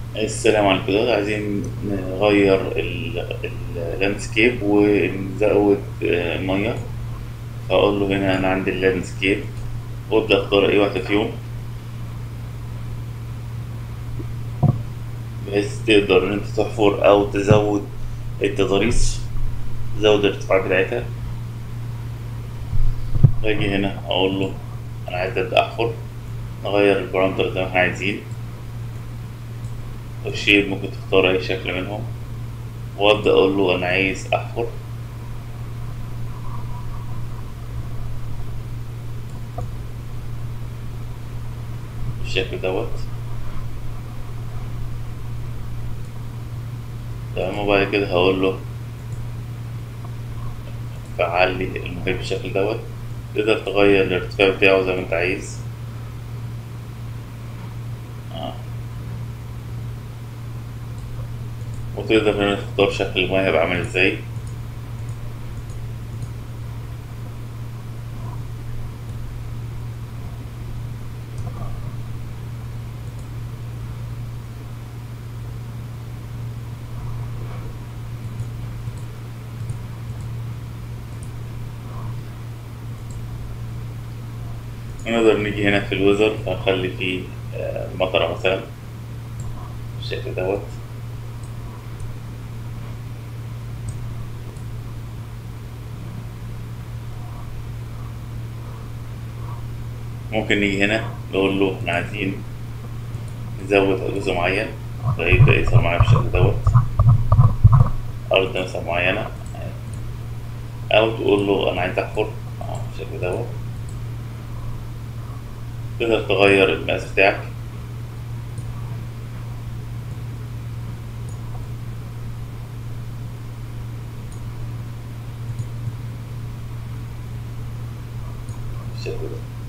السلام عليكم دلوقتي عايزين نغير اللاندسكيب ونزود آه، مية فأقول له هنا أنا عندي اللاندسكيب وأبدأ أختار أي واحدة فيهم بحيث تقدر إن أنت تحفر أو تزود التضاريس تزود الارتفاعات بتاعتها أجي هنا أقول له أنا عايز أبدأ أحفر نغير البارامتر زي ما احنا عايزين الشيب ممكن تختار أي شكل منهم وأبدأ أقول له أنا عايز أحفر بالشكل دوت تمام وبعد كده هقول له فعل لي المحيط بالشكل دوت تقدر تغير الارتفاع بتاعه زي ما انت عايز آه. وتقدر هنا تختار شكل المية هيبقى عامل ازاي ونقدر نيجي هنا في الوزر فنخلي فيه آه، مطرة مثلا بالشكل دوت ممكن نيجي هنا نقول له احنا عايزين نزود جزء معين فيبدأ يظهر معايا بالشكل دوت أرض مثلا معينة أو تقول له أنا عايز أحفر آه، بالشكل دوت تقدر تغير المقاس بتاعك بالشكل ده